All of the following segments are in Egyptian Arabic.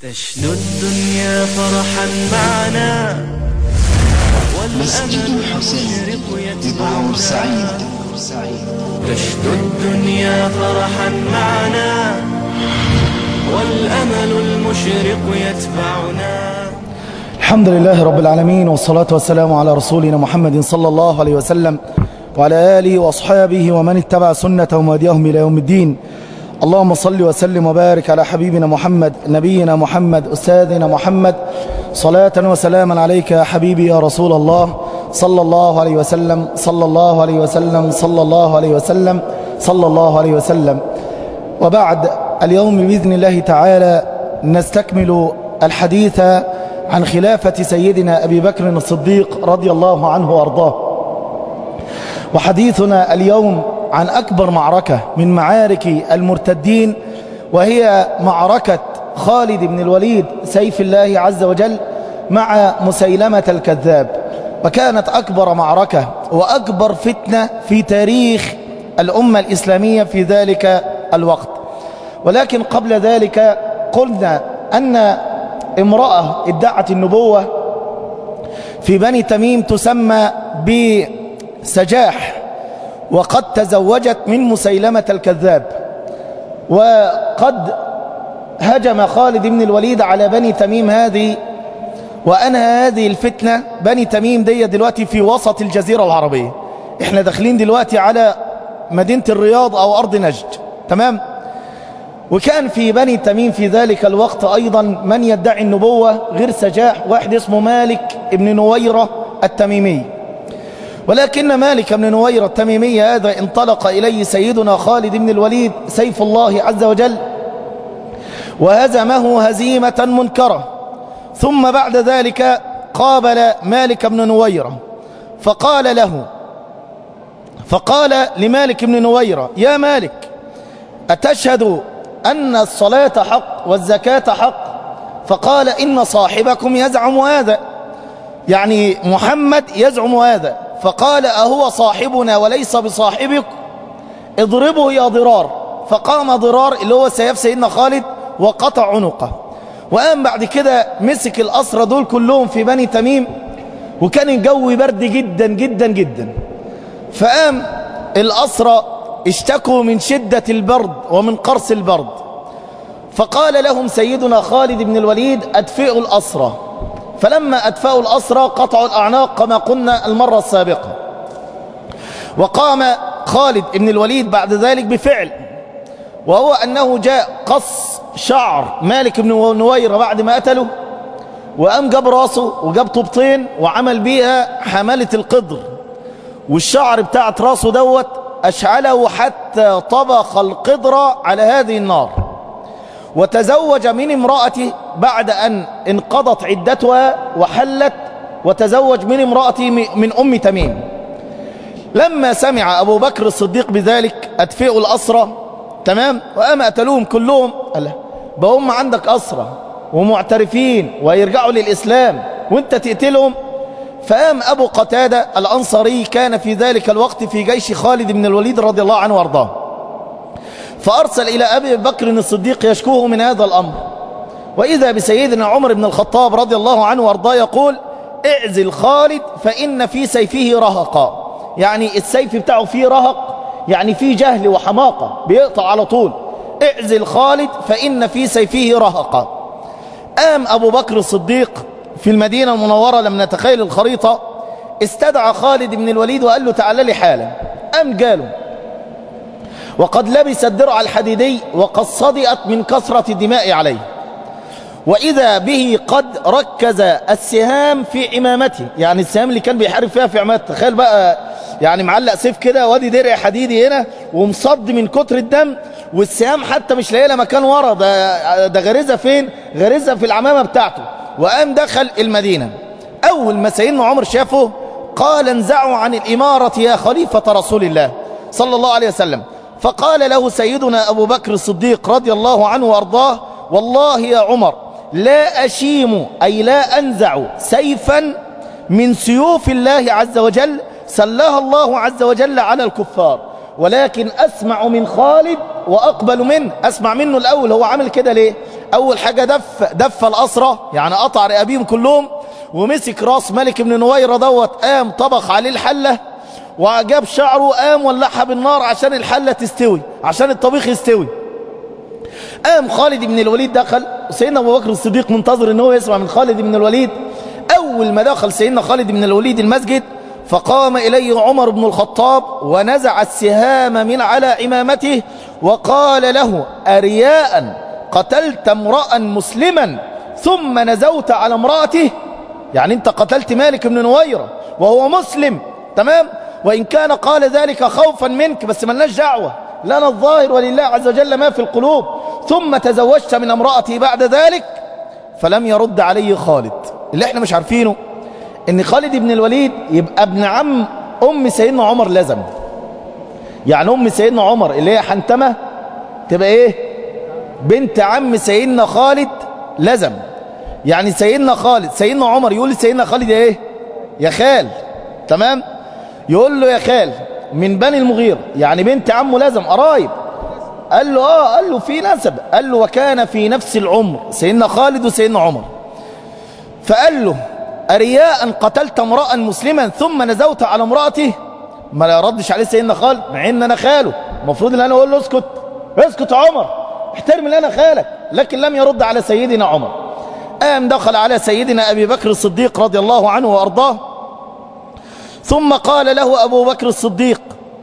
تشنو الدنيا فرحا معنا مسجد والأمل الحسين المشرق ببعور سعيد يتبعنا تشنو الدنيا فرحا معنا والأمل المشرق يتبعنا الحمد لله رب العالمين والصلاة والسلام على رسولنا محمد صلى الله عليه وسلم وعلى آله وأصحابه ومن اتبع سنتهم وهديهم إلى يوم الدين اللهم صل وسلم وبارك على حبيبنا محمد نبينا محمد أستاذنا محمد صلاة وسلاما عليك يا حبيبي يا رسول الله صلى الله عليه وسلم صلى الله عليه وسلم صلى الله عليه وسلم صلى الله عليه وسلم وبعد اليوم بإذن الله تعالى نستكمل الحديث عن خلافة سيدنا أبي بكر الصديق رضي الله عنه وأرضاه وحديثنا اليوم عن أكبر معركة من معارك المرتدين وهي معركة خالد بن الوليد سيف الله عز وجل مع مسيلمة الكذاب وكانت أكبر معركة وأكبر فتنة في تاريخ الأمة الإسلامية في ذلك الوقت ولكن قبل ذلك قلنا أن امرأة ادعت النبوة في بني تميم تسمى بسجاح وقد تزوجت من مسيلمة الكذاب وقد هجم خالد بن الوليد على بني تميم هذه وأنهى هذه الفتنة بني تميم دي دلوقتي في وسط الجزيرة العربية احنا داخلين دلوقتي على مدينة الرياض أو أرض نجد تمام وكان في بني تميم في ذلك الوقت أيضا من يدعي النبوة غير سجاح واحد اسمه مالك ابن نويرة التميمي ولكن مالك بن نويرة التميمي هذا انطلق إليه سيدنا خالد بن الوليد سيف الله عز وجل وهزمه هزيمة منكرة ثم بعد ذلك قابل مالك بن نويرة فقال له فقال لمالك بن نويرة يا مالك أتشهد أن الصلاة حق والزكاة حق فقال إن صاحبكم يزعم هذا يعني محمد يزعم هذا فقال أهو صاحبنا وليس بصاحبك اضربه يا ضرار فقام ضرار اللي هو سيف سيدنا خالد وقطع عنقه وقام بعد كده مسك الأسرى دول كلهم في بني تميم وكان الجو برد جدا جدا جدا فقام الأسرى اشتكوا من شدة البرد ومن قرص البرد فقال لهم سيدنا خالد بن الوليد أدفئوا الأسرى فلما أدفأوا الأسرى قطعوا الأعناق كما قلنا المرة السابقة وقام خالد بن الوليد بعد ذلك بفعل وهو أنه جاء قص شعر مالك بن نويرة بعد ما قتله وقام جاب راسه وجاب طبطين وعمل بيها حمالة القدر والشعر بتاعت راسه دوت أشعله حتى طبخ القدر على هذه النار وتزوج من امرأته بعد أن انقضت عدتها وحلت وتزوج من امرأته من أم تميم لما سمع أبو بكر الصديق بذلك أدفئوا الأسرة تمام وأما أتلوهم كلهم قال له بهم عندك أسرة ومعترفين ويرجعوا للإسلام وانت تقتلهم فقام أبو قتادة الأنصاري كان في ذلك الوقت في جيش خالد بن الوليد رضي الله عنه وارضاه فأرسل إلى أبي بكر الصديق يشكوه من هذا الأمر وإذا بسيدنا عمر بن الخطاب رضي الله عنه وارضاه يقول اعزل خالد فإن في سيفه رهقا يعني السيف بتاعه فيه رهق يعني فيه جهل وحماقة بيقطع على طول اعزل خالد فإن في سيفه رهقا قام أبو بكر الصديق في المدينة المنورة لما نتخيل الخريطة استدعى خالد بن الوليد وقال له تعال لي حالا قام جاله وقد لبس الدرع الحديدي وقد صدئت من كثرة الدماء عليه وإذا به قد ركز السهام في عمامته يعني السهام اللي كان بيحارب فيها في عمامته تخيل بقى يعني معلق سيف كده وادي درع حديدي هنا ومصد من كتر الدم والسهام حتى مش لاقي لها مكان ورا ده ده غريزه فين غريزه في العمامه بتاعته وقام دخل المدينه اول ما سيدنا عمر شافه قال انزعوا عن الاماره يا خليفه رسول الله صلى الله عليه وسلم فقال له سيدنا ابو بكر الصديق رضي الله عنه وارضاه والله يا عمر لا اشيم اي لا انزع سيفا من سيوف الله عز وجل سلها الله عز وجل على الكفار ولكن أسمع من خالد وأقبل منه أسمع منه الأول هو عمل كده ليه أول حاجة دف, دف الأسرة يعني قطع رقابيهم كلهم ومسك راس ملك بن نويرة دوت قام طبخ عليه الحلة وجاب شعره قام ولعها بالنار عشان الحلة تستوي عشان الطبيخ يستوي قام خالد بن الوليد دخل سيدنا أبو بكر الصديق منتظر ان هو يسمع من خالد بن الوليد أول ما دخل سيدنا خالد بن الوليد المسجد فقام إليه عمر بن الخطاب ونزع السهام من على عمامته وقال له أرياء قتلت امرأ مسلما ثم نزوت على امرأته يعني انت قتلت مالك بن نويرة وهو مسلم تمام وإن كان قال ذلك خوفا منك بس ملناش دعوة لنا الظاهر ولله عز وجل ما في القلوب ثم تزوجت من امرأتي بعد ذلك فلم يرد عليه خالد اللي احنا مش عارفينه ان خالد بن الوليد يبقى ابن عم ام سيدنا عمر لزم يعني ام سيدنا عمر اللي هي حنتمة تبقى ايه بنت عم سيدنا خالد لزم يعني سيدنا خالد سيدنا عمر يقول لسيدنا خالد ايه يا خال تمام يقول له يا خال من بني المغيرة يعني بنت عمه لازم قرايب قال له اه قال له في نسب قال له وكان في نفس العمر سيدنا خالد وسيدنا عمر فقال له أرياء قتلت امرأ مسلما ثم نزوت على امرأته ما لا يردش عليه سيدنا خالد مع ان انا خاله المفروض ان انا اقول له اسكت اسكت يا عمر احترم ان انا خالك لكن لم يرد على سيدنا عمر قام دخل على سيدنا ابي بكر الصديق رضي الله عنه وارضاه ثم قال له ابو بكر الصديق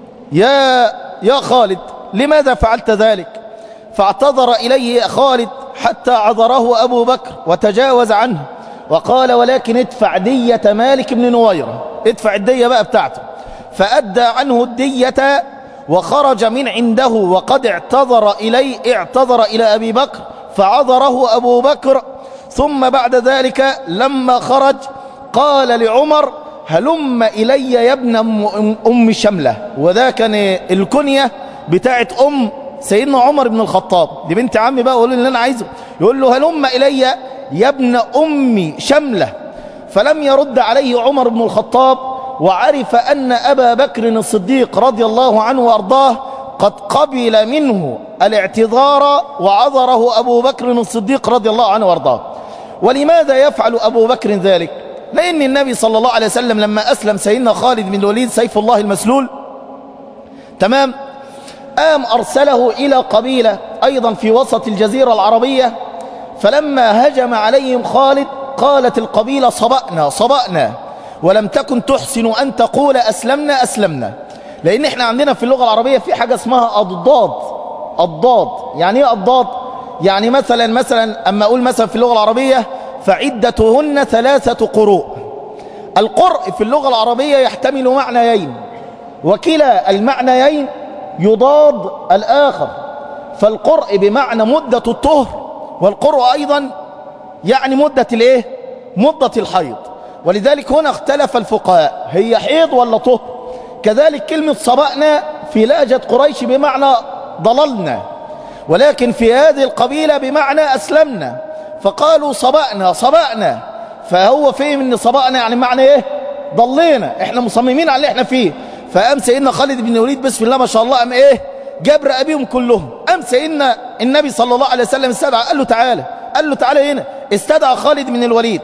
يا يا خالد لماذا فعلت ذلك فاعتذر اليه خالد حتى عذره ابو بكر وتجاوز عنه وقال ولكن ادفع دية مالك بن نويرة ادفع الدية بقى بتاعته فأدى عنه الدية وخرج من عنده وقد اعتذر إليه اعتذر إلى أبي بكر فعذره أبو بكر ثم بعد ذلك لما خرج قال لعمر هلم إلي يا ابن أم, أم شملة وذا كان الكنية بتاعت أم سيدنا عمر بن الخطاب دي بنت عمي بقى يقول اللي أنا عايزه يقول له هلم إلي يا ابن أم شملة فلم يرد عليه عمر بن الخطاب وعرف أن أبا بكر الصديق رضي الله عنه وأرضاه قد قبل منه الاعتذار وعذره أبو بكر الصديق رضي الله عنه وأرضاه ولماذا يفعل أبو بكر ذلك لأن النبي صلى الله عليه وسلم لما أسلم سيدنا خالد بن الوليد سيف الله المسلول تمام قام أرسله إلى قبيلة أيضا في وسط الجزيرة العربية فلما هجم عليهم خالد قالت القبيلة صبأنا صبأنا ولم تكن تحسن أن تقول أسلمنا أسلمنا لأن احنا عندنا في اللغة العربية في حاجة اسمها أضداد أضداد يعني ايه أضداد يعني مثلا مثلا أما أقول مثلا في اللغة العربية فعدتهن ثلاثة قروء القرء في اللغة العربية يحتمل معنيين وكلا المعنيين يضاد الآخر فالقرء بمعنى مدة الطهر والقرء أيضا يعني مدة الايه مدة الحيض ولذلك هنا اختلف الفقهاء هي حيض ولا طهر كذلك كلمة صبأنا في لهجة قريش بمعنى ضللنا ولكن في هذه القبيلة بمعنى أسلمنا فقالوا صبأنا صبأنا فهو فهم ان صبأنا يعني معنى ايه ضلينا احنا مصممين على اللي احنا فيه فقام سيدنا خالد بن الوليد بسم الله ما شاء الله قام ايه جاب رقابيهم كلهم قام سيدنا النبي صلى الله عليه وسلم استدعى قال له تعالى قال له تعالى هنا استدعى خالد بن الوليد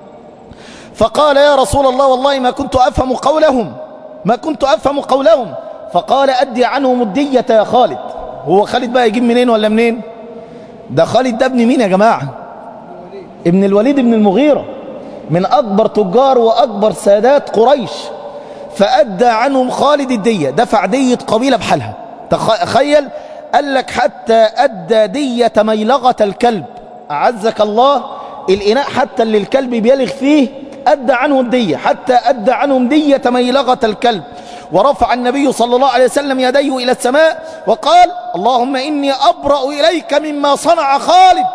فقال يا رسول الله والله ما كنت أفهم قولهم ما كنت أفهم قولهم فقال أدي عنهم الدية يا خالد هو خالد بقى يجيب منين ولا منين ده خالد ده ابن مين يا جماعة ابن الوليد ابن المغيرة من أكبر تجار وأكبر سادات قريش فأدى عنهم خالد الدية دفع دية قبيلة بحالها تخيل قال لك حتى أدى دية ميلغة الكلب أعزك الله الإناء حتى اللي الكلب بيلغ فيه أدى عنه الدية حتى أدى عنهم دية ميلغة الكلب ورفع النبي صلى الله عليه وسلم يديه إلى السماء وقال اللهم إني أبرأ إليك مما صنع خالد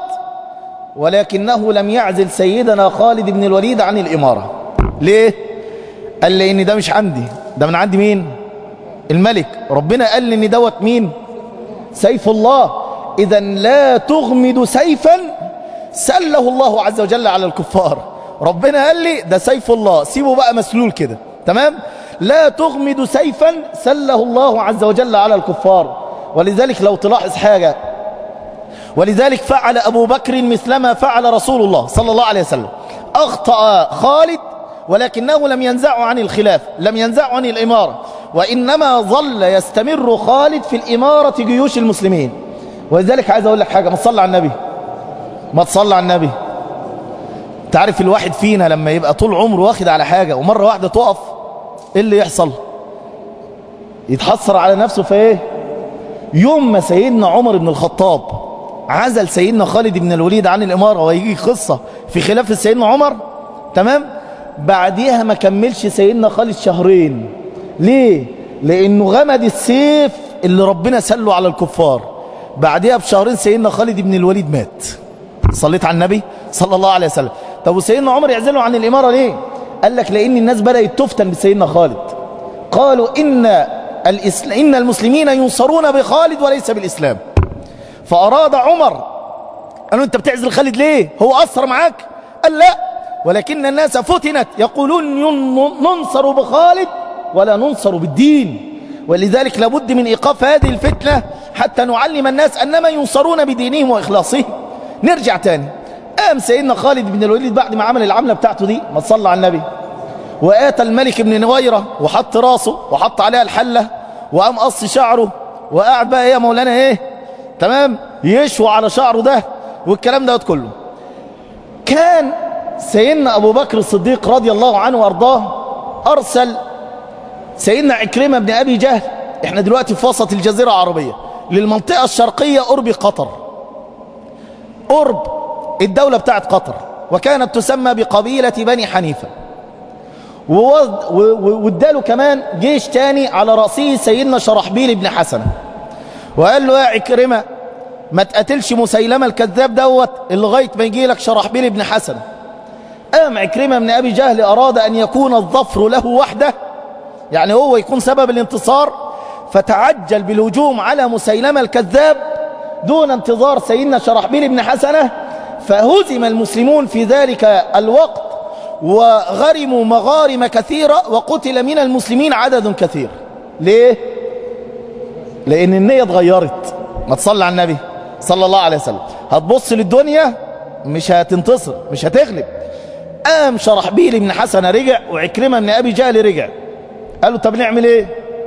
ولكنه لم يعزل سيدنا خالد بن الوليد عن الإمارة ليه؟ قال لي إن ده مش عندي ده من عند مين؟ الملك ربنا قال لي إن دوت مين؟ سيف الله إذا لا تغمد سيفا سله الله عز وجل على الكفار ربنا قال لي ده سيف الله سيبه بقى مسلول كده تمام لا تغمد سيفا سله الله عز وجل على الكفار ولذلك لو تلاحظ حاجة ولذلك فعل أبو بكر مثلما فعل رسول الله صلى الله عليه وسلم أخطأ خالد ولكنه لم ينزع عن الخلاف لم ينزع عن الإمارة وإنما ظل يستمر خالد في الإمارة جيوش المسلمين ولذلك عايز أقول لك حاجة ما تصلى على النبي ما تصلى على النبي تعرف الواحد فينا لما يبقى طول عمره واخد على حاجة ومرة واحدة تقف ايه اللي يحصل يتحسر على نفسه في ايه يوم ما سيدنا عمر بن الخطاب عزل سيدنا خالد بن الوليد عن الإمارة ويجي قصة في خلاف سيدنا عمر تمام بعديها ما كملش سيدنا خالد شهرين ليه لأنه غمد السيف اللي ربنا سله على الكفار بعديها بشهرين سيدنا خالد بن الوليد مات صليت على النبي صلى الله عليه وسلم طب وسيدنا عمر يعزله عن الإمارة ليه قال لك لأن الناس بدأت تفتن بسيدنا خالد قالوا إن, الإسل... إن المسلمين ينصرون بخالد وليس بالإسلام فأراد عمر قالوا أنت بتعزل خالد ليه هو أثر معاك قال لا ولكن الناس فتنت يقولون ننصر بخالد ولا ننصر بالدين ولذلك لابد من إيقاف هذه الفتنة حتى نعلم الناس أنما ينصرون بدينهم وإخلاصهم نرجع تاني قام سيدنا خالد بن الوليد بعد ما عمل العملة بتاعته دي ما تصلى على النبي وآتى الملك بن نويرة وحط راسه وحط عليها الحلة وقام قص شعره وقاعد بقى ايه يا مولانا ايه تمام يشوى على شعره ده والكلام ده كله كان سيدنا أبو بكر الصديق رضي الله عنه وأرضاه أرسل سيدنا عكرمة بن أبي جهل احنا دلوقتي في وسط الجزيرة العربية للمنطقة الشرقية قرب قطر قرب الدولة بتاعت قطر وكانت تسمى بقبيلة بني حنيفة واداله كمان جيش تاني على رأسه سيدنا شرحبيل بن حسن وقال له يا عكرمة ما تقتلش مسيلمة الكذاب دوت لغاية ما يجي لك شرحبيل بن حسن قام عكرمة بن أبي جهل أراد أن يكون الظفر له وحده يعني هو يكون سبب الانتصار فتعجل بالهجوم على مسيلمة الكذاب دون انتظار سيدنا شرحبيل بن حسنة فهزم المسلمون في ذلك الوقت وغرموا مغارم كثيرة وقتل من المسلمين عدد كثير ليه؟ لأن النية اتغيرت ما تصلي على النبي صلى الله عليه وسلم هتبص للدنيا مش هتنتصر مش هتغلب قام شرحبيل بن حسن رجع وعكرمة بن أبي جهل رجع قالوا طب نعمل ايه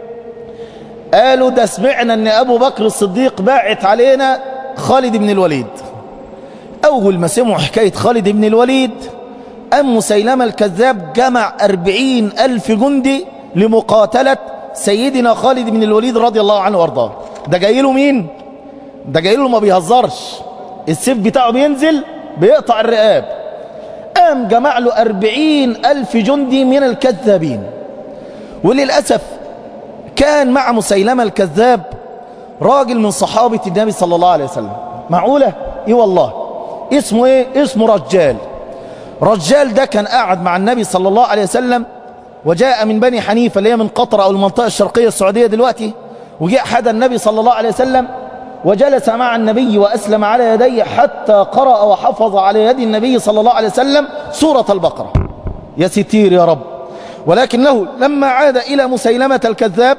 قالوا ده سمعنا ان ابو بكر الصديق باعت علينا خالد بن الوليد اول ما سمعوا حكاية خالد بن الوليد أم مسيلمة الكذاب جمع أربعين ألف جندي لمقاتلة سيدنا خالد بن الوليد رضي الله عنه وارضاه ده جاي له مين ده جاي له ما بيهزرش السيف بتاعه بينزل بيقطع الرقاب قام جمع له أربعين ألف جندي من الكذابين وللأسف كان مع مسيلمة الكذاب راجل من صحابة النبي صلى الله عليه وسلم معقولة ايه والله اسمه ايه اسمه رجال رجال ده كان قاعد مع النبي صلى الله عليه وسلم وجاء من بني حنيفة اللي هي من قطر أو المنطقة الشرقية السعودية دلوقتي وجاء حد النبي صلى الله عليه وسلم وجلس مع النبي وأسلم على يديه حتى قرأ وحفظ على يد النبي صلى الله عليه وسلم سورة البقرة يا ستير يا رب ولكنه لما عاد إلى مسيلمة الكذاب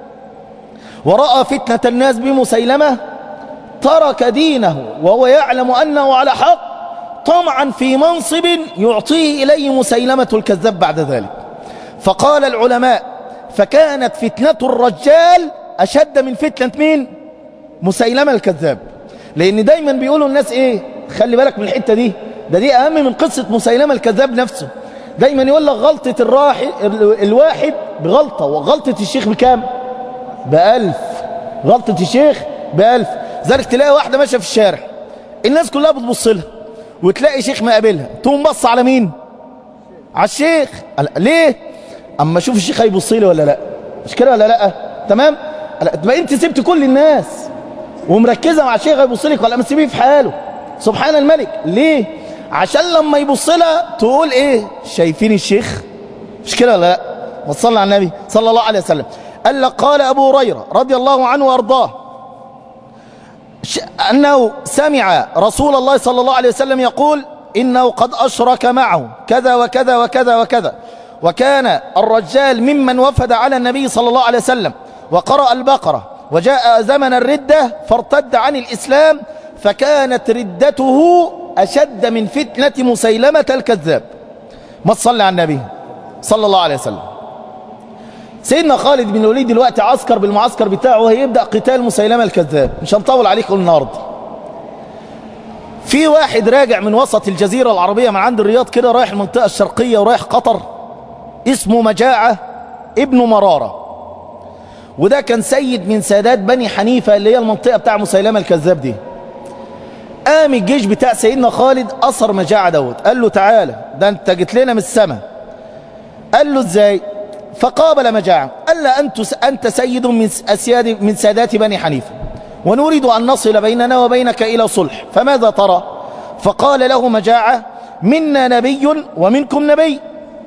ورأى فتنة الناس بمسيلمة ترك دينه وهو يعلم أنه على حق طمعا في منصب يعطيه إليه مسيلمة الكذاب بعد ذلك فقال العلماء فكانت فتنة الرجال أشد من فتنة مين مسيلمة الكذاب لأن دايما بيقولوا الناس إيه خلي بالك من الحتة دي ده دي أهم من قصة مسيلمة الكذاب نفسه دايما يقول لك غلطة الراحي الواحد بغلطة وغلطة الشيخ بكام بألف غلطة الشيخ بألف ذلك تلاقي واحدة ماشية في الشارع الناس كلها بتبص لها وتلاقي شيخ مقابلها تقوم بص على مين على الشيخ ليه اما اشوف الشيخ هيبص لي ولا لا مش كده ولا لا تمام تبقى انت سبت كل الناس ومركزه مع الشيخ هيبص لك ولا ما تسيبيه في حاله سبحان الملك ليه عشان لما يبص لها تقول ايه شايفين الشيخ مش كده ولا لا ما تصلي على النبي صلى الله عليه وسلم قال لك قال ابو هريره رضي الله عنه وارضاه أنه سمع رسول الله صلى الله عليه وسلم يقول إنه قد أشرك معه كذا وكذا وكذا وكذا وكان الرجال ممن وفد على النبي صلى الله عليه وسلم وقرأ البقرة وجاء زمن الردة فارتد عن الإسلام فكانت ردته أشد من فتنة مسيلمة الكذاب ما تصلي على النبي صلى الله عليه وسلم سيدنا خالد بن الوليد دلوقتي عسكر بالمعسكر بتاعه هيبدأ قتال مسيلمة الكذاب مش هنطول عليكم النهارده في واحد راجع من وسط الجزيرة العربية من عند الرياض كده رايح المنطقة الشرقية ورايح قطر اسمه مجاعة ابن مرارة وده كان سيد من سادات بني حنيفة اللي هي المنطقة بتاع مسيلمة الكذاب دي قام الجيش بتاع سيدنا خالد أثر مجاعة دوت قال له تعالى ده انت جيت لنا من السماء قال له ازاي فقابل مجاعة قال له أنت, أنت سيد من أسياد من سادات بني حنيفة ونريد أن نصل بيننا وبينك إلى صلح فماذا ترى فقال له مجاعة منا نبي ومنكم نبي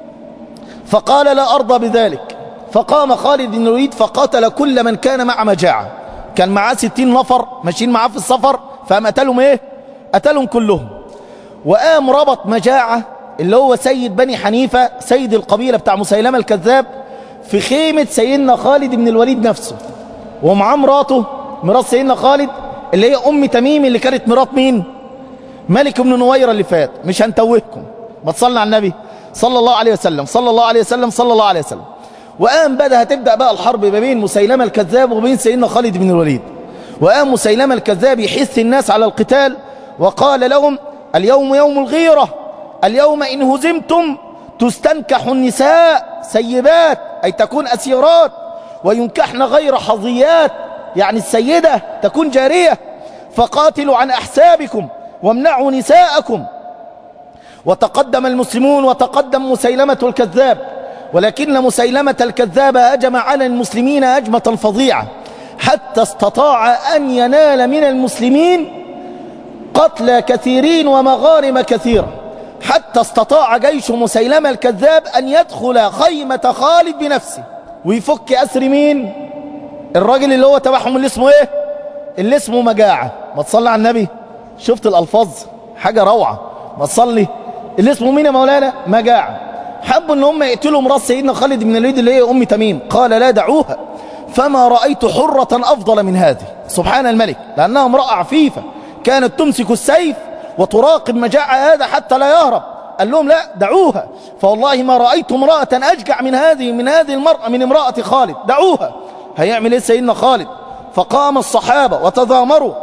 فقال لا أرضى بذلك فقام خالد بن الوليد فقاتل كل من كان مع مجاعة كان معاه ستين نفر ماشيين معاه في السفر فقام قتلهم ايه قتلهم كلهم وقام ربط مجاعة اللي هو سيد بني حنيفة سيد القبيلة بتاع مسيلمة الكذاب في خيمة سيدنا خالد بن الوليد نفسه ومعاه مراته مرات سيدنا خالد اللي هي أم تميم اللي كانت مرات مين ملك بن نويرة اللي فات مش هنتوهكم ما تصلنا على النبي صلى الله عليه وسلم صلى الله عليه وسلم صلى الله عليه وسلم وقام بدأ هتبدأ بقى الحرب ما بين مسيلمة الكذاب وبين سيدنا خالد بن الوليد وقام مسيلمة الكذاب يحث الناس على القتال وقال لهم اليوم يوم الغيرة اليوم إن هزمتم تستنكح النساء سيبات أي تكون أسيرات وينكحن غير حظيات يعني السيدة تكون جارية فقاتلوا عن أحسابكم وامنعوا نساءكم وتقدم المسلمون وتقدم مسيلمة الكذاب ولكن مسيلمة الكذاب هجم على المسلمين هجمة فظيعة حتى استطاع أن ينال من المسلمين قتلى كثيرين ومغارم كثيرة حتى استطاع جيش مسيلمة الكذاب أن يدخل خيمة خالد بنفسه ويفك أسر مين الراجل اللي هو تبعهم اللي اسمه ايه اللي اسمه مجاعة ما تصلي على النبي شفت الألفاظ حاجة روعة ما تصلي اللي اسمه مين يا مولانا مجاعة حبوا ان هم يقتلوا مرات سيدنا خالد بن الوليد اللي هي ام تميم قال لا دعوها فما رأيت حرة أفضل من هذه سبحان الملك لأنها امرأة عفيفة كانت تمسك السيف وتراقب مجاعة هذا حتى لا يهرب قال لهم لا دعوها فوالله ما رأيت امرأة أشجع من هذه من هذه المرأة من امرأة خالد دعوها هيعمل ايه سيدنا خالد فقام الصحابة وتذامروا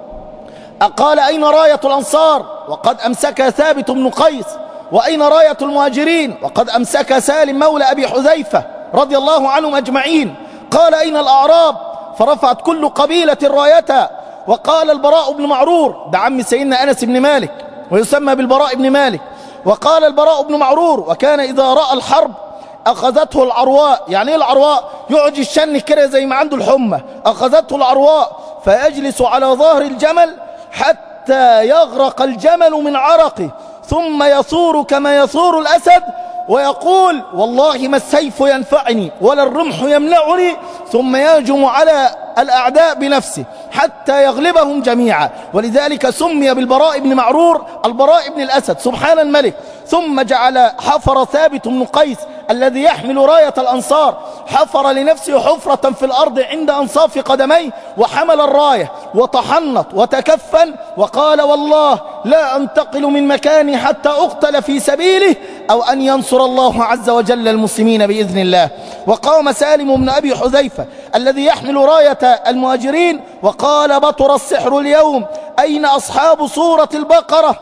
قال أين راية الأنصار وقد أمسك ثابت بن قيس وأين راية المهاجرين وقد أمسك سالم مولى أبي حذيفة رضي الله عنهم أجمعين قال أين الأعراب فرفعت كل قبيلة رايتها وقال البراء بن معرور ده عم سيدنا أنس بن مالك ويسمى بالبراء بن مالك وقال البراء بن معرور وكان إذا رأى الحرب أخذته العرواء يعني إيه العرواء يقعد يشن كده زي ما عنده الحمى أخذته العرواء فيجلس على ظهر الجمل حتى يغرق الجمل من عرقه ثم يثور كما يثور الأسد ويقول والله ما السيف ينفعني ولا الرمح يمنعني ثم يهجم على الأعداء بنفسه حتى يغلبهم جميعا ولذلك سمي بالبراء بن معرور البراء بن الأسد سبحان الملك ثم جعل حفر ثابت بن قيس الذي يحمل راية الأنصار حفر لنفسه حفرة في الأرض عند أنصاف قدميه وحمل الراية وتحنط وتكفن وقال والله لا أنتقل من مكاني حتى أقتل في سبيله أو أن ينصر الله عز وجل المسلمين بإذن الله وقام سالم بن أبي حذيفة الذي يحمل راية المهاجرين وقال بطر السحر اليوم أين أصحاب سورة البقرة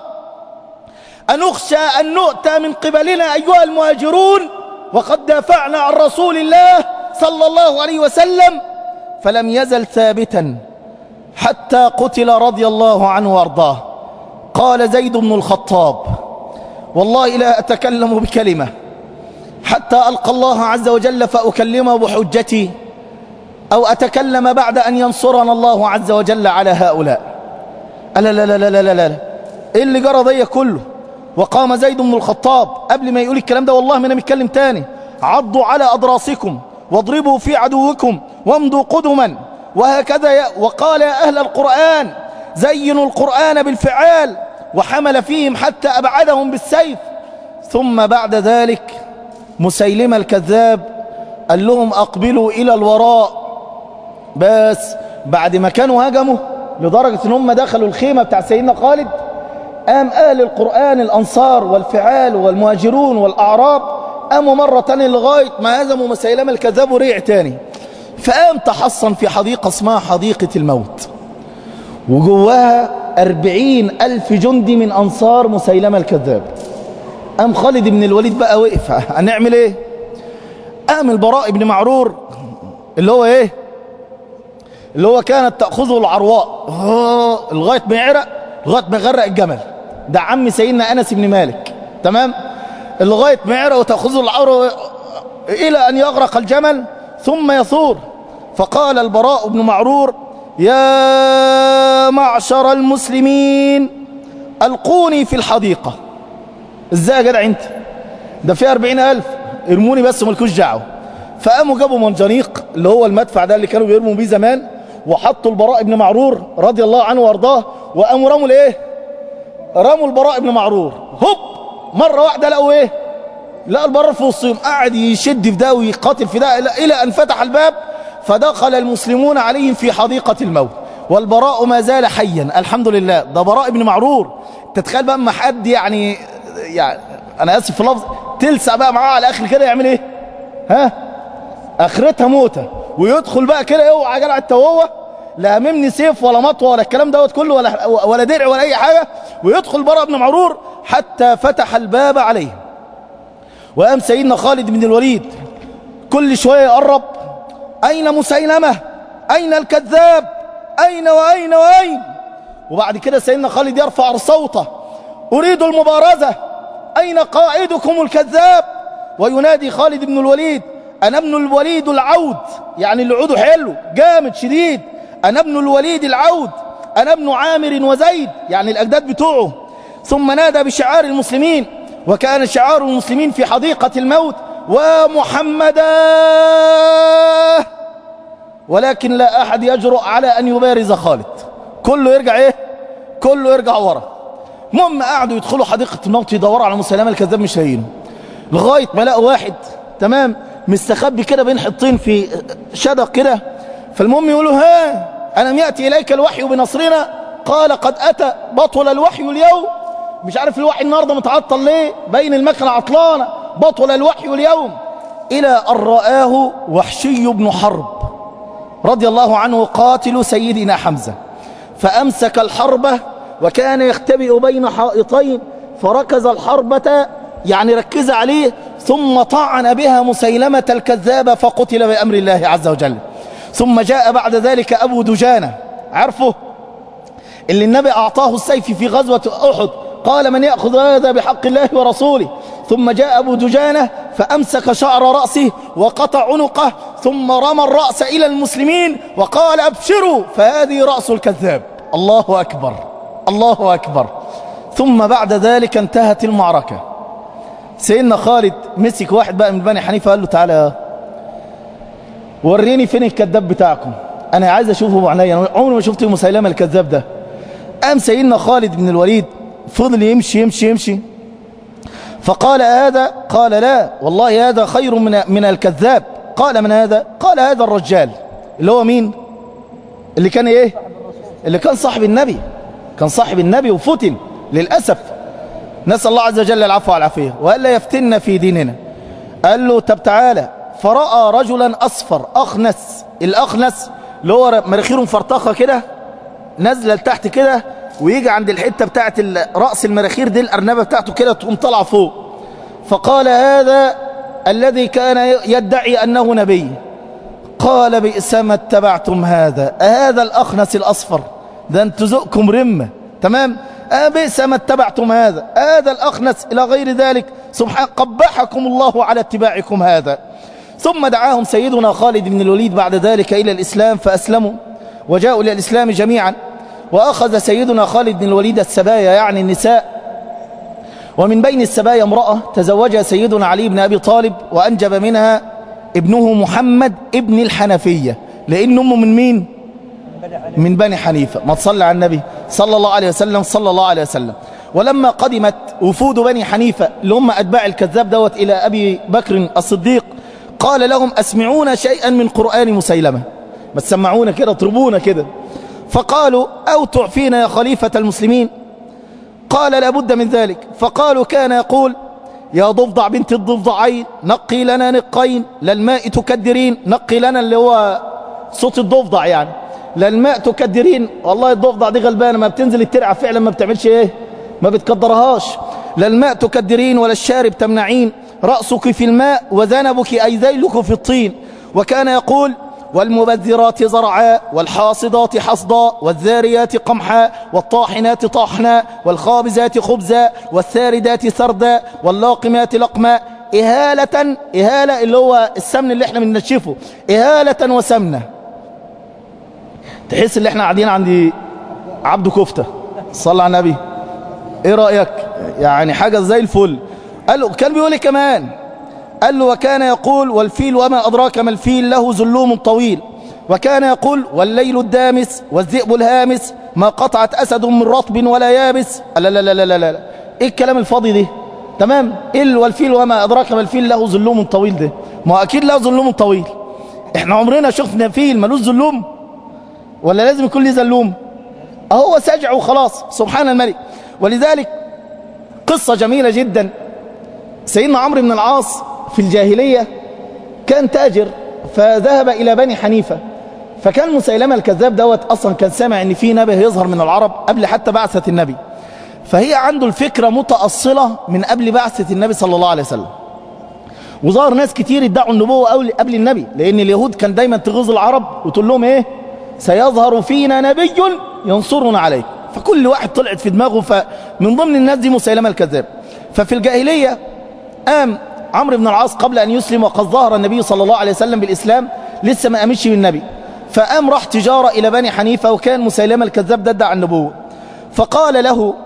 أنخشى أن نؤتى من قبلنا أيها المهاجرون وقد دافعنا عن رسول الله صلى الله عليه وسلم فلم يزل ثابتا حتى قتل رضي الله عنه وارضاه قال زيد بن الخطاب والله لا أتكلم بكلمة حتى ألقى الله عز وجل فأكلمه بحجتي أو أتكلم بعد أن ينصرنا الله عز وجل على هؤلاء ألا لا لا لا لا لا لا إيه اللي جرى ضي كله وقام زيد بن الخطاب قبل ما يقول الكلام ده والله ما انا متكلم تاني عضوا على أضراسكم واضربوا في عدوكم وامضوا قدما وهكذا ي... وقال يا أهل القرآن زينوا القرآن بالفعال وحمل فيهم حتى أبعدهم بالسيف ثم بعد ذلك مسيلمة الكذاب قال لهم أقبلوا إلى الوراء بس بعد ما كانوا هجموا لدرجة ان هم دخلوا الخيمة بتاع سيدنا خالد قام أهل القرآن الأنصار والفعال والمهاجرون والأعراب قاموا مرة تانية لغاية ما هزموا مسيلمة الكذاب وريع تاني فقام تحصن في حديقة اسمها حديقة الموت وجواها أربعين ألف جندي من أنصار مسيلمة الكذاب قام خالد بن الوليد بقى وقف هنعمل ايه قام البراء بن معرور اللي هو ايه اللي هو كانت تأخذه العرواء لغاية ما يعرق لغاية ما يغرق الجمل ده عم سيدنا أنس بن مالك تمام لغاية ما يعرق وتأخذه العرواء إلى أن يغرق الجمل ثم يثور فقال البراء بن معرور يا معشر المسلمين ألقوني في الحديقة ازاي يا جدع انت ده فيه أربعين ألف ارموني بس ملكوش دعوه فقاموا جابوا منجنيق اللي هو المدفع ده اللي كانوا بيرموا بيه زمان وحطوا البراء بن معرور رضي الله عنه وارضاه وقاموا رموا الايه رموا البراء بن معرور هوب مرة واحدة لقوا ايه لقى البراء في وسطهم قاعد يشد في ده ويقاتل في ده الى ان فتح الباب فدخل المسلمون عليهم في حديقة الموت والبراء ما زال حيا الحمد لله ده براء بن معرور تتخيل بقى اما حد يعني يعني انا اسف في اللفظ تلسع بقى معاه على الاخر كده يعمل ايه ها اخرتها موته ويدخل بقى كده اوعى جدع انت وهو لا هممني سيف ولا مطوه ولا الكلام دوت كله ولا ولا درع ولا اي حاجه ويدخل براء بن معرور حتى فتح الباب عليه وقام سيدنا خالد بن الوليد كل شويه يقرب اين مسيلمه اين الكذاب اين واين واين وبعد كده سيدنا خالد يرفع صوته اريد المبارزه اين قائدكم الكذاب وينادي خالد بن الوليد أنا ابن الوليد العود يعني اللي عوده حلو جامد شديد أنا ابن الوليد العود أنا ابن عامر وزيد يعني الأجداد بتوعه ثم نادى بشعار المسلمين وكان شعار المسلمين في حديقة الموت ومحمدا ولكن لا أحد يجرؤ على أن يبارز خالد كله يرجع إيه كله يرجع ورا المهم قعدوا يدخلوا حديقة الموت يدوروا على مسلمة الكذاب مش لاقيينه لغاية ما لقوا واحد تمام مستخبي كده بين حطين في شدق كده فالمهم يقولوا ها ألم يأتي إليك الوحي بنصرنا قال قد أتى بطل الوحي اليوم مش عارف الوحي النهاردة متعطل ليه بين المكنة عطلانة بطل الوحي اليوم إلى أن رآه وحشي بن حرب رضي الله عنه قاتل سيدنا حمزة فأمسك الحربة وكان يختبئ بين حائطين فركز الحربة يعني ركز عليه ثم طعن بها مسيلمة الكذاب فقتل بأمر الله عز وجل ثم جاء بعد ذلك أبو دجانة عرفه اللي النبي أعطاه السيف في غزوة أحد قال من يأخذ هذا بحق الله ورسوله ثم جاء أبو دجانة فأمسك شعر رأسه وقطع عنقه ثم رمى الرأس إلى المسلمين وقال أبشروا فهذه رأس الكذاب الله أكبر الله أكبر ثم بعد ذلك انتهت المعركة سيدنا خالد مسك واحد بقى من بني حنيفة قال له تعالى وريني فين الكذاب بتاعكم انا عايز اشوفه بعينيا انا عمري ما شفت مسيلمة الكذاب ده قام سيدنا خالد بن الوليد فضل يمشي يمشي يمشي فقال هذا قال لا والله هذا خير من من الكذاب قال من هذا قال هذا الرجال اللي هو مين اللي كان ايه اللي كان صاحب النبي كان صاحب النبي وفتن للأسف نسأل الله عز وجل العفو والعافية وألا يفتن في ديننا قال له طب تعالى فرأى رجلا أصفر أخنس الأخنس اللي هو مراخيره مفرطخة كده نازلة لتحت كده ويجي عند الحتة بتاعت رأس المراخير دي الأرنبة بتاعته كده تقوم طالعة فوق فقال هذا الذي كان يدعي أنه نبي قال بئس ما اتبعتم هذا هذا الأخنس الأصفر ده انتوا ذوقكم رمة تمام بئس ما اتبعتم هذا هذا الأخنس إلى غير ذلك سبحان قبحكم الله على اتباعكم هذا ثم دعاهم سيدنا خالد بن الوليد بعد ذلك إلى الإسلام فأسلموا وجاءوا إلى الإسلام جميعا وأخذ سيدنا خالد بن الوليد السبايا يعني النساء ومن بين السبايا امرأة تزوجها سيدنا علي بن أبي طالب وأنجب منها ابنه محمد ابن الحنفية لأن أمه من مين؟ من بني حنيفة ما تصلى على النبي صلى الله عليه وسلم صلى الله عليه وسلم ولما قدمت وفود بني حنيفة اللي هم أتباع الكذاب دوت إلى أبي بكر الصديق قال لهم أسمعونا شيئا من قرآن مسيلمة ما تسمعونا كده اضربونا كده فقالوا أو تعفينا يا خليفة المسلمين قال لابد من ذلك فقالوا كان يقول يا ضفدع بنت الضفدعين نقي لنا نقين للماء تكدرين نقي لنا اللي هو صوت الضفدع يعني للماء تكدرين والله الضفدع دي غلبانه ما بتنزل الترعه فعلا ما بتعملش ايه ما بتكدرهاش للماء تكدرين ولا الشارب تمنعين رأسك في الماء وذنبك أي ذيلك في الطين وكان يقول والمبذرات زرعا والحاصدات حصدا والذاريات قمحا والطاحنات طاحنا والخابزات خبزا والثاردات ثردا واللاقمات لقما إهالة إهالة اللي هو السمن اللي احنا بننشفه إهالة وسمنة تحس اللي احنا قاعدين عند عبد كفتة صلى على النبي ايه رأيك يعني حاجة زي الفل قال له كان بيقول لي كمان قال له وكان يقول والفيل وما أدراك ما الفيل له زلوم طويل وكان يقول والليل الدامس والذئب الهامس ما قطعت أسد من رطب ولا يابس لا لا لا لا لا, لا. ايه الكلام الفاضي ده تمام ايه والفيل وما أدراك ما الفيل له زلوم طويل ده ما أكيد له زلوم طويل احنا عمرنا شفنا فيل ملوش زلوم ولا لازم يكون ليه زلوم اهو سجع وخلاص سبحان الملك ولذلك قصة جميلة جدا سيدنا عمرو بن العاص في الجاهلية كان تاجر فذهب إلى بني حنيفة فكان مسيلمة الكذاب دوت أصلا كان سامع أن في نبي يظهر من العرب قبل حتى بعثة النبي فهي عنده الفكرة متأصلة من قبل بعثة النبي صلى الله عليه وسلم وظهر ناس كتير يدعوا النبوة قبل النبي لأن اليهود كان دايما تغيظ العرب وتقول لهم إيه سيظهر فينا نبي ينصرنا عليه فكل واحد طلعت في دماغه فمن ضمن الناس دي مسيلمة الكذاب ففي الجاهلية قام عمرو بن العاص قبل أن يسلم وقد ظهر النبي صلى الله عليه وسلم بالإسلام لسه ما أمشي بالنبي فقام راح تجارة إلى بني حنيفة وكان مسيلمة الكذاب ده ادعى النبوة فقال له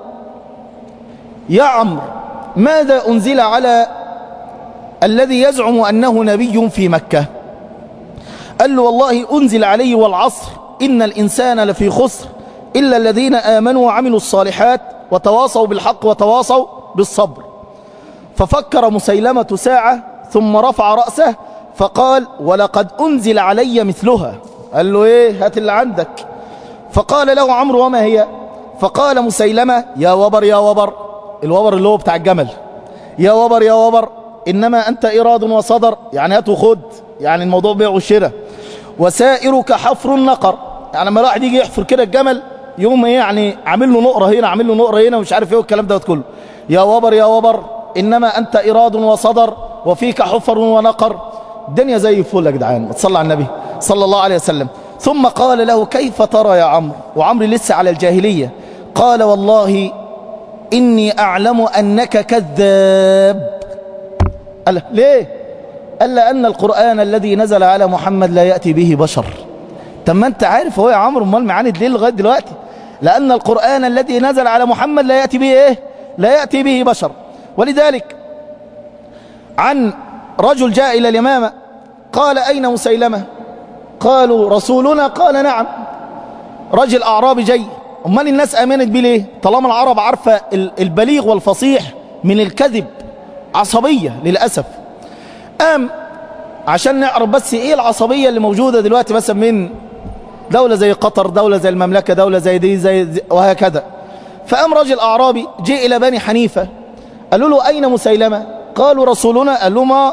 يا عمرو ماذا أنزل على الذي يزعم أنه نبي في مكة قال له والله أنزل عليه والعصر إن الإنسان لفي خسر إلا الذين آمنوا وعملوا الصالحات وتواصوا بالحق وتواصوا بالصبر ففكر مسيلمة ساعة ثم رفع رأسه فقال ولقد أنزل علي مثلها قال له إيه هات اللي عندك فقال له عمرو وما هي فقال مسيلمة يا وبر يا وبر الوبر اللي هو بتاع الجمل يا وبر يا وبر إنما أنت إراد وصدر يعني هات وخد يعني الموضوع بيع وشراء وسائرك حفر النقر يعني لما الواحد يجي يحفر كده الجمل يوم ايه يعني عامل له نقره هنا عامل له نقره هنا ومش عارف ايه والكلام ده كله يا وبر يا وبر انما انت اراد وصدر وفيك حفر ونقر الدنيا زي الفل يا جدعان تصلى على النبي صلى الله عليه وسلم ثم قال له كيف ترى يا عمرو وعمرو لسه على الجاهليه قال والله اني اعلم انك كذاب قال ليه قال لأن القرآن الذي نزل على محمد لا يأتي به بشر طب ما انت عارف هو يا عمرو امال معاند ليه لغايه دلوقتي لأن القرآن الذي نزل على محمد لا يأتي به ايه لا يأتي به بشر ولذلك عن رجل جاء إلى اليمامة قال أين مسيلمة قالوا رسولنا قال نعم رجل أعرابي جاي امال الناس آمنت بيه ليه طالما العرب عارفة البليغ والفصيح من الكذب عصبية للأسف قام عشان نعرف بس ايه العصبية اللي موجودة دلوقتي مثلا من دولة زي قطر دولة زي المملكة دولة زي دي زي, زي وهكذا فقام رجل أعرابي جاء إلى بني حنيفة قالوا له أين مسيلمة قالوا رسولنا قال له ما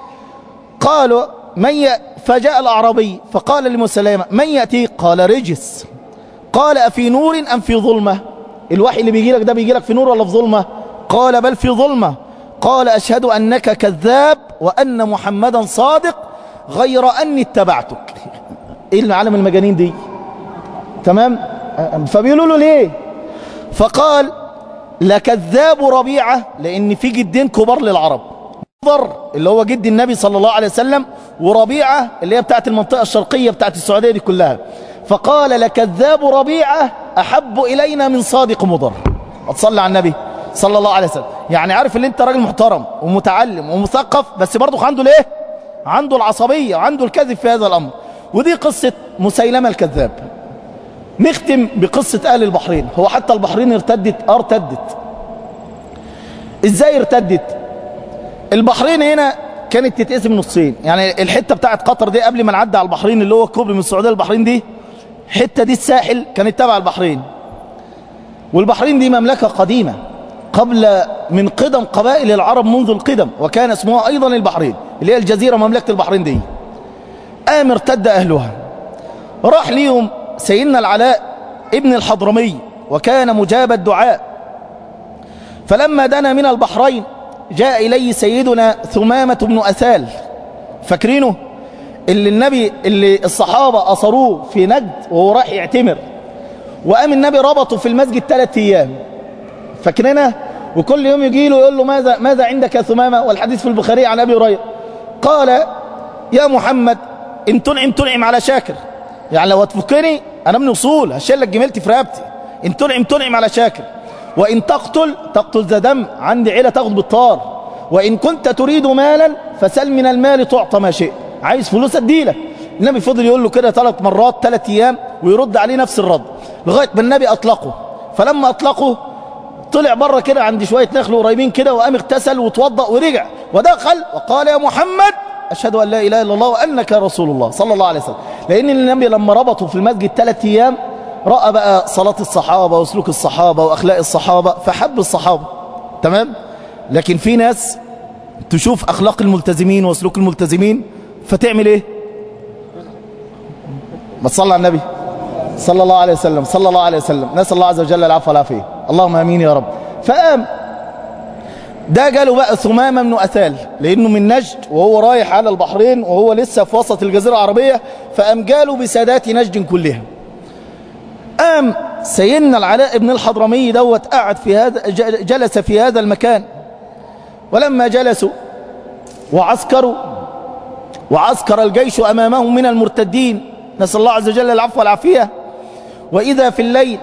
قالوا من ي... فجاء الأعرابي فقال لمسيلمة من يأتي قال رجس قال أفي نور أم في ظلمة الوحي اللي بيجي لك ده بيجي لك في نور ولا في ظلمة قال بل في ظلمة قال أشهد أنك كذاب وأن محمدا صادق غير أني اتبعتك إيه العالم المجانين دي تمام فبيقولوا له ليه فقال لكذاب ربيعة لأن في جدين كبار للعرب ضر اللي هو جد النبي صلى الله عليه وسلم وربيعة اللي هي بتاعت المنطقة الشرقية بتاعت السعودية دي كلها فقال لكذاب ربيعة أحب إلينا من صادق مضر أتصلى على النبي صلى الله عليه وسلم يعني عارف اللي انت راجل محترم ومتعلم ومثقف بس برضه عنده ليه عنده العصبية وعنده الكذب في هذا الأمر ودي قصة مسيلمة الكذاب نختم بقصة أهل البحرين هو حتى البحرين ارتدت اه ارتدت ازاي ارتدت البحرين هنا كانت تتقسم نصين يعني الحتة بتاعت قطر دي قبل ما نعدي على البحرين اللي هو الكوبري من السعودية للبحرين دي حتة دي الساحل كانت تبع البحرين والبحرين دي مملكة قديمة قبل من قدم قبائل العرب منذ القدم وكان اسمها أيضا البحرين اللي هي الجزيرة مملكة البحرين دي قام ارتد أهلها راح ليهم سيدنا العلاء ابن الحضرمي وكان مجاب الدعاء فلما دنا من البحرين جاء إليه سيدنا ثمامة بن أثال فاكرينه اللي النبي اللي الصحابة أصروه في نجد وهو راح يعتمر وقام النبي ربطه في المسجد ثلاث أيام فاكرينه وكل يوم يجي له يقول له ماذا ماذا عندك يا ثمامة والحديث في البخاري عن أبي هريرة قال يا محمد إن تنعم تنعم على شاكر يعني لو هتفكني أنا من أصول هشيل لك جميلتي في رقبتي إن تنعم تنعم على شاكر وإن تقتل تقتل ذا دم عندي عيلة تاخد بالطار وإن كنت تريد مالا فسل من المال تعطى ما شئت عايز فلوس اديلك النبي فضل يقول له كده ثلاث مرات ثلاث ايام ويرد عليه نفس الرد لغايه ما النبي اطلقه فلما اطلقه طلع بره كده عند شويه نخل قريبين كده وقام اغتسل وتوضا ورجع ودخل وقال يا محمد اشهد ان لا اله الا الله وانك رسول الله صلى الله عليه وسلم لان النبي لما ربطه في المسجد ثلاث ايام راى بقى صلاه الصحابه وسلوك الصحابه واخلاق الصحابه فحب الصحابه تمام لكن في ناس تشوف اخلاق الملتزمين وسلوك الملتزمين فتعمل ايه ما تصلى على النبي صلى الله عليه وسلم صلى الله عليه وسلم نسأل الله عز وجل العفو والعافية اللهم امين يا رب فقام ده جاله بقى ثمامة بن أثال لأنه من نجد وهو رايح على البحرين وهو لسه في وسط الجزيرة العربية فقام جاله بسادات نجد كلها قام سيدنا العلاء بن الحضرمي دوت قعد في هذا جلس في هذا المكان ولما جلسوا وعسكروا وعسكر الجيش أمامهم من المرتدين نسأل الله عز وجل العفو والعافية وإذا في الليل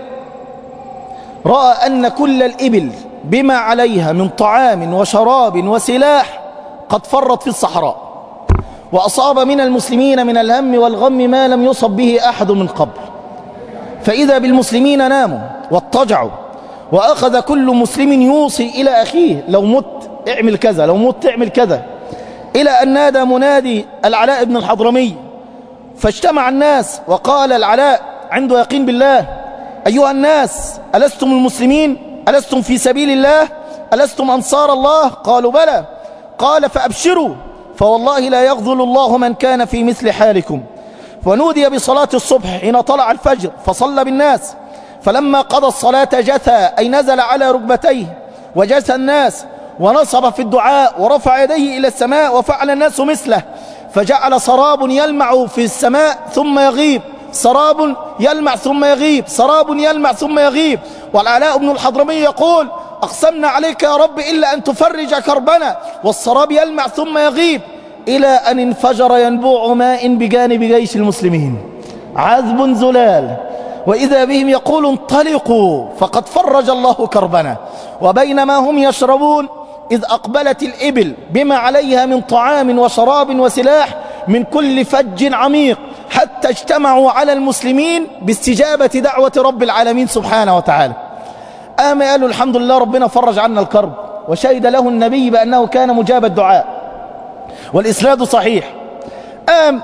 رأى أن كل الإبل بما عليها من طعام وشراب وسلاح قد فرت في الصحراء وأصاب من المسلمين من الهم والغم ما لم يصب به أحد من قبل فإذا بالمسلمين ناموا واضطجعوا وأخذ كل مسلم يوصي إلى أخيه لو مت اعمل كذا لو مت اعمل كذا إلى أن نادى منادي العلاء بن الحضرمي فاجتمع الناس وقال العلاء عنده يقين بالله أيها الناس ألستم المسلمين ألستم في سبيل الله ألستم أنصار الله قالوا بلى قال فأبشروا فوالله لا يغذل الله من كان في مثل حالكم ونودي بصلاة الصبح حين طلع الفجر فصلى بالناس فلما قضى الصلاة جثى أي نزل على ركبتيه وجثى الناس ونصب في الدعاء ورفع يديه إلى السماء وفعل الناس مثله فجعل سراب يلمع في السماء ثم يغيب سراب يلمع ثم يغيب سراب يلمع ثم يغيب والعلاء بن الحضرمي يقول أقسمنا عليك يا رب إلا أن تفرج كربنا والسراب يلمع ثم يغيب إلى أن انفجر ينبوع ماء بجانب جيش المسلمين عذب زلال وإذا بهم يقول انطلقوا فقد فرج الله كربنا وبينما هم يشربون إذ أقبلت الإبل بما عليها من طعام وشراب وسلاح من كل فج عميق حتى اجتمعوا على المسلمين باستجابة دعوة رب العالمين سبحانه وتعالى آم قالوا الحمد لله ربنا فرج عنا الكرب وشهد له النبي بأنه كان مجاب الدعاء والإسناد صحيح آم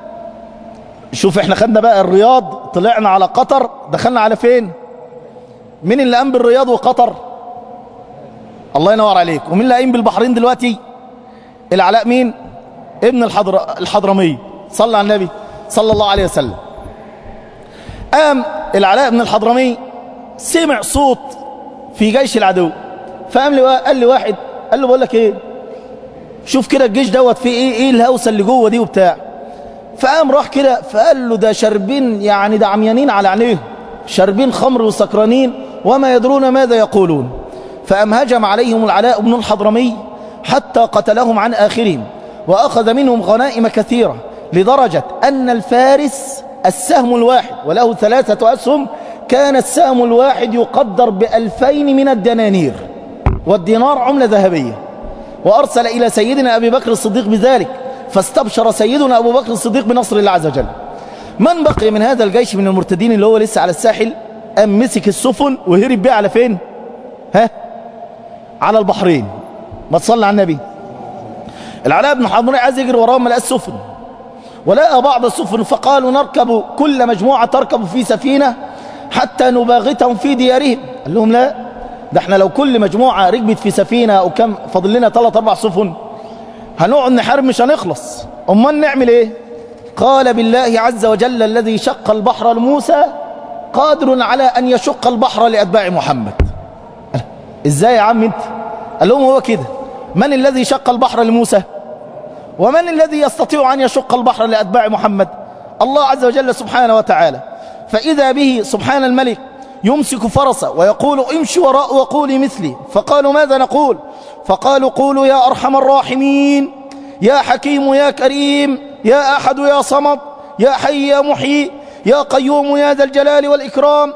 شوف احنا خدنا بقى الرياض طلعنا على قطر دخلنا على فين مين اللي قام بالرياض وقطر الله ينور عليك ومين اللي قايم بالبحرين دلوقتي العلاء مين ابن الحضر... الحضرمي صلى على النبي صلى الله عليه وسلم قام العلاء بن الحضرمي سمع صوت في جيش العدو فقام لي قال لي واحد قال له بقول لك ايه شوف كده الجيش دوت فيه ايه ايه الهوسه اللي جوه دي وبتاع فقام راح كده فقال له ده شاربين يعني ده عميانين على عينيهم شاربين خمر وسكرانين وما يدرون ماذا يقولون فأم هجم عليهم العلاء بن الحضرمي حتى قتلهم عن آخرهم وأخذ منهم غنائم كثيرة لدرجة أن الفارس السهم الواحد وله ثلاثة أسهم كان السهم الواحد يقدر بألفين من الدنانير والدينار عملة ذهبية وأرسل إلى سيدنا أبي بكر الصديق بذلك فاستبشر سيدنا أبو بكر الصديق بنصر الله عز وجل من بقي من هذا الجيش من المرتدين اللي هو لسه على الساحل أم مسك السفن وهرب بيه على فين ها على البحرين ما تصلي على النبي العلاء بن حضرمي عايز يجري وراهم ما لقاش سفن ولقى بعض السفن فقالوا نركب كل مجموعة تركب في سفينة حتى نباغتهم في ديارهم قال لهم لا ده احنا لو كل مجموعة ركبت في سفينة أو كم فاضل لنا ثلاث أربع سفن هنقعد نحارب مش هنخلص أمال نعمل إيه قال بالله عز وجل الذي شق البحر لموسى قادر على أن يشق البحر لأتباع محمد إزاي يا عم انت قال لهم هو كده من الذي شق البحر لموسى ومن الذي يستطيع أن يشق البحر لأتباع محمد الله عز وجل سبحانه وتعالى فإذا به سبحان الملك يمسك فرسه ويقول امشي وراء وقولي مثلي فقالوا ماذا نقول فقالوا قولوا يا أرحم الراحمين يا حكيم يا كريم يا أحد يا صمد يا حي يا محيي يا قيوم يا ذا الجلال والإكرام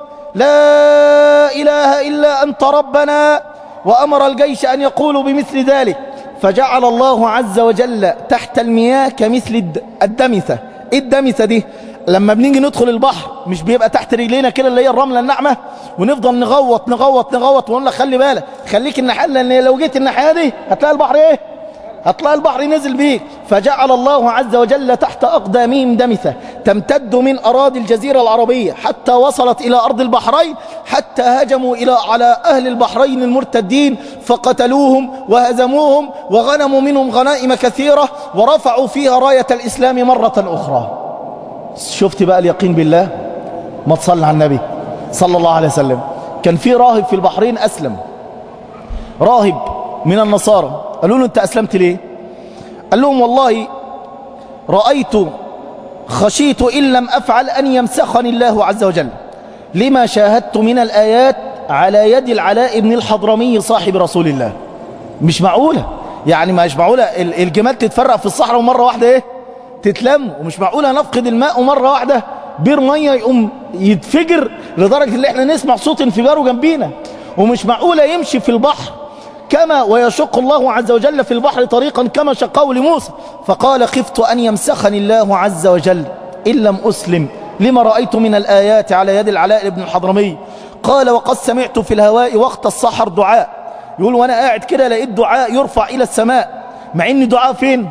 لا إله إلا أنت ربنا وأمر الجيش أن يقولوا بمثل ذلك فجعل الله عز وجل تحت المياه كمثل الدمثة إيه الدمثة دي لما بنيجي ندخل البحر مش بيبقى تحت رجلينا كده اللي هي الرملة الناعمة ونفضل نغوط نغوط نغوط ونقول لك خلي بالك خليك الناحية لأن لو جيت الناحية دي هتلاقي البحر ايه هتلاقي البحر نزل بيك فجعل الله عز وجل تحت أقدامهم دمثة تمتد من أراضي الجزيرة العربية حتى وصلت إلى أرض البحرين حتى هجموا إلى على أهل البحرين المرتدين فقتلوهم وهزموهم وغنموا منهم غنائم كثيرة ورفعوا فيها راية الإسلام مرة أخرى شفت بقى اليقين بالله ما تصلي على النبي صلى الله عليه وسلم كان في راهب في البحرين أسلم راهب من النصارى قالوا له أنت أسلمت ليه قال لهم والله رأيت خشيت إن لم أفعل أن يمسخني الله عز وجل لما شاهدت من الآيات على يد العلاء بن الحضرمي صاحب رسول الله مش معقولة يعني مش معقولة الجمال تتفرق في الصحراء ومرة واحدة ايه تتلم ومش معقولة نفقد الماء ومرة واحدة بير مية يقوم يتفجر لدرجة اللي احنا نسمع صوت انفجاره جنبينا ومش معقولة يمشي في البحر كما ويشق الله عز وجل في البحر طريقا كما شقه لموسى فقال خفت أن يمسخني الله عز وجل إن لم أسلم لما رأيت من الآيات على يد العلاء بن الحضرمي قال وقد سمعت في الهواء وقت السحر دعاء يقول وأنا قاعد كده لقيت دعاء يرفع إلى السماء مع إن دعاء فين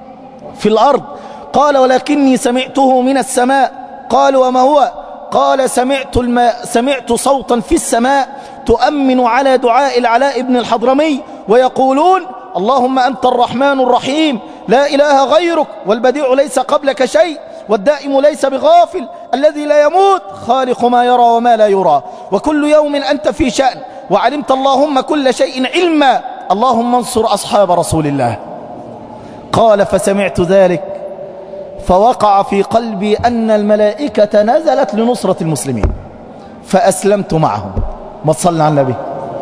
في الأرض قال ولكني سمعته من السماء قال وما هو قال سمعت, الماء سمعت صوتا في السماء تؤمن على دعاء العلاء بن الحضرمي ويقولون اللهم أنت الرحمن الرحيم لا إله غيرك والبديع ليس قبلك شيء والدائم ليس بغافل الذي لا يموت خالق ما يرى وما لا يرى وكل يوم أنت في شأن وعلمت اللهم كل شيء علما اللهم انصر أصحاب رسول الله قال فسمعت ذلك فوقع في قلبي أن الملائكة نزلت لنصرة المسلمين فأسلمت معهم ما تصلي على النبي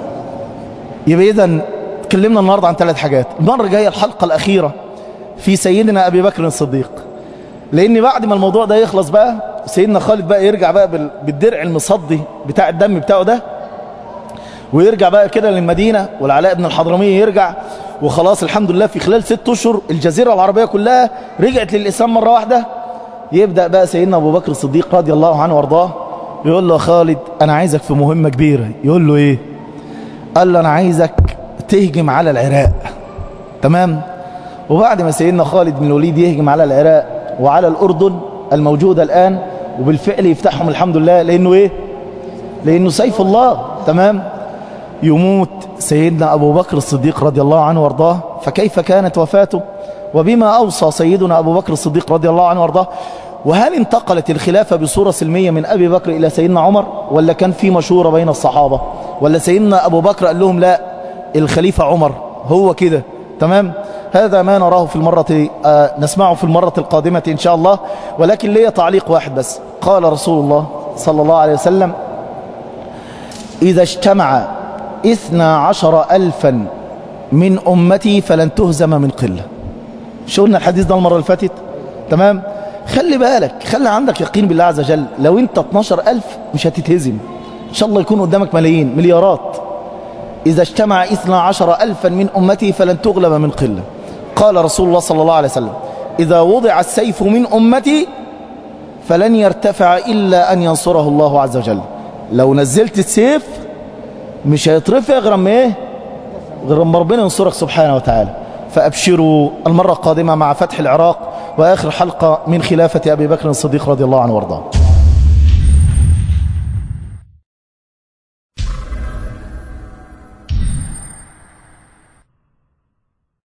يبقى إذن تكلمنا النهاردة عن ثلاث حاجات المرة الجاية الحلقة الأخيرة في سيدنا أبي بكر الصديق لأن بعد ما الموضوع ده يخلص بقى سيدنا خالد بقى يرجع بقى بالدرع المصدي بتاع الدم بتاعه ده ويرجع بقى كده للمدينة والعلاء بن الحضرمي يرجع وخلاص الحمد لله في خلال ست أشهر الجزيرة العربية كلها رجعت للإسلام مرة واحدة يبدأ بقى سيدنا أبو بكر الصديق رضي الله عنه وارضاه يقول له يا خالد أنا عايزك في مهمة كبيرة يقول له إيه قال له أنا عايزك تهجم على العراق تمام وبعد ما سيدنا خالد بن الوليد يهجم على العراق وعلى الأردن الموجودة الآن وبالفعل يفتحهم الحمد لله لأنه إيه لأنه سيف الله تمام يموت سيدنا أبو بكر الصديق رضي الله عنه وارضاه فكيف كانت وفاته وبما أوصى سيدنا أبو بكر الصديق رضي الله عنه وارضاه وهل انتقلت الخلافة بصورة سلمية من أبي بكر إلى سيدنا عمر ولا كان في مشورة بين الصحابة ولا سيدنا أبو بكر قال لهم لا الخليفة عمر هو كده تمام هذا ما نراه في المرة آه نسمعه في المرة القادمة إن شاء الله ولكن لي تعليق واحد بس قال رسول الله صلى الله عليه وسلم إذا اجتمع اثنا عشر ألفا من أمتي فلن تهزم من قلة شو قلنا الحديث ده المرة اللي فاتت تمام خلي بالك خلي عندك يقين بالله عز وجل لو انت 12 ألف مش هتتهزم إن شاء الله يكون قدامك ملايين مليارات إذا اجتمع اثنا عشر ألفا من أمتي فلن تغلب من قلة قال رسول الله صلى الله عليه وسلم إذا وضع السيف من أمتي فلن يرتفع إلا أن ينصره الله عز وجل لو نزلت السيف مش هيترفع غير اما ايه غير اما ربنا ينصرك سبحانه وتعالى فأبشروا المرة القادمة مع فتح العراق وآخر حلقة من خلافة أبي بكر الصديق رضي الله عنه وارضاه